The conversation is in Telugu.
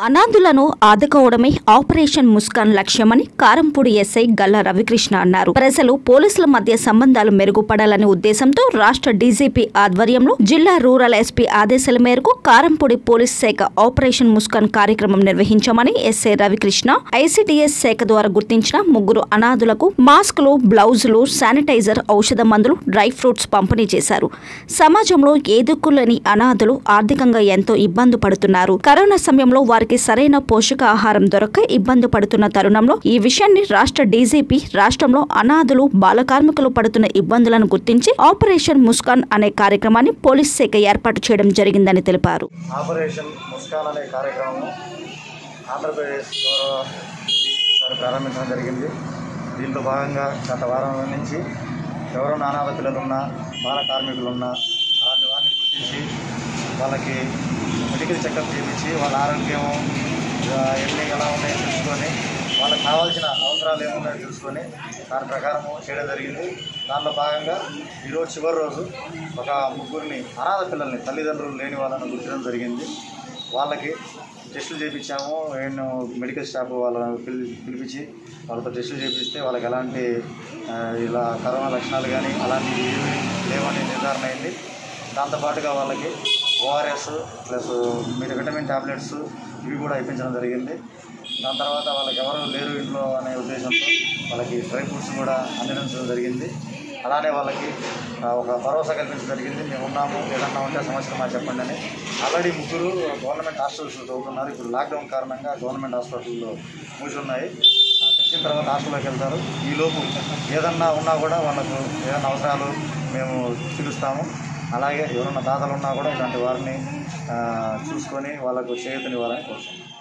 అనాథులను ఆదుకోవడమే ఆపరేషన్ ముస్కాన్ లక్ష్యమని కారంపూడి ఎస్ఐ గల్లా రవికృష్ణ అన్నారు ప్రజలు పోలీసుల మధ్య సంబంధాలు మెరుగుపడాలనే ఉద్దేశంతో రాష్ట్ర డీజీపీ ఆధ్వర్యంలో జిల్లా రూరల్ ఎస్పీ ఆదేశాల మేరకు కారంపూడి పోలీస్ శాఖ ఆపరేషన్ ముస్కాన్ కార్యక్రమం నిర్వహించామని ఎస్ఐ రవికృష్ణ ఐసిటిఎస్ శాఖ ద్వారా గుర్తించిన ముగ్గురు అనాథులకు మాస్కులు బ్లౌజులు శానిటైజర్ ఔషధ మందులు డ్రై ఫ్రూట్స్ పంపిణీ చేశారు సమాజంలో ఏదుక్కులేని అనాథులు ఆర్థికంగా ఎంతో ఇబ్బంది పడుతున్నారు కరోనా సమయంలో వారికి సరైన పోషకాహారం దొరక్క ఇబ్బంది పడుతున్న తరుణంలో ఈ విషయాన్ని రాష్ట్ర డీజీపీ రాష్ట్రంలో అనాథులు బాల కార్మికులు పడుతున్న ఇబ్బందులను గుర్తించి ఆపరేషన్ ముస్కాన్ అనే కార్యక్రమాన్ని పోలీస్ శాఖ ఏర్పాటు చేయడం జరిగిందని తెలిపారు ఆపరేషన్ ముస్కాన్ అనే కార్యక్రమం ఆంధ్రప్రదేశ్ గౌరవ సార్ ప్రారంభించడం జరిగింది దీంట్లో భాగంగా గత వారం నుంచి ఎవరైనా అనాథ పిల్లలున్నా బాల కార్మికులున్నా అలాంటి వారిని గుర్తించి వాళ్ళకి మెడికల్ చెకప్ చేయించి వాళ్ళ ఆరోగ్యం ఆ, ఎన్ని ఎలా ఉన్నాయో చూసుకొని వాళ్ళకి కావాల్సిన అవసరాలు ఏమున్నాయో చూసుకొని దాని ప్రకారం చేయడం జరిగింది దానిలో భాగంగా ఈరోజు చివరి రోజు ఒక ముగ్గురిని అనాథ పిల్లల్ని తల్లిదండ్రులు లేని వాళ్ళని గుర్తించడం జరిగింది వాళ్ళకి టెస్టులు చేయించాము నేను మెడికల్ స్టాఫ్ వాళ్ళని పిలి పిలిపించి వాళ్ళతో టెస్టులు చేపిస్తే వాళ్ళకి ఎలాంటి ఆ, ఇలా కరోనా లక్షణాలు కానీ అలాంటివి ఏమీ లేవని నిర్ధారణ అయింది దాంతోపాటుగా వాళ్ళకి ఓఆర్ఎస్ ప్లస్ మీరు విటమిన్ టాబ్లెట్స్ ఇవి కూడా ఇప్పించడం జరిగింది దాని తర్వాత వాళ్ళకి ఎవరు లేరు ఇంట్లో అనే ఉద్దేశంతో వాళ్ళకి డ్రై ఫ్రూట్స్ కూడా అందించడం జరిగింది అలానే వాళ్ళకి ఆ, ఒక భరోసా కల్పించడం జరిగింది మేము ఉన్నాము ఏదన్నా ఉంటే సమస్యలు మాకు చెప్పండి అని ఆల్రెడీ ముగ్గురు గవర్నమెంట్ హాస్పిటల్స్ చదువుతున్నారు ఇప్పుడు లాక్డౌన్ కారణంగా గవర్నమెంట్ హాస్పిటల్లో మూసి ఉన్నాయి ఆ, తెచ్చిన తర్వాత హాస్పిటల్కి వెళ్తారు ఈలోపు ఏదన్నా ఉన్నా కూడా వాళ్ళకు ఏదైనా అవసరాలు మేము పిలుస్తాము అలాగే ఎవరన్నా దాతలు ఉన్నా కూడా ఇలాంటి వారిని ఆ, చూసుకొని వాళ్ళకు చేయూతనివ్వాలని కోరుతున్నాం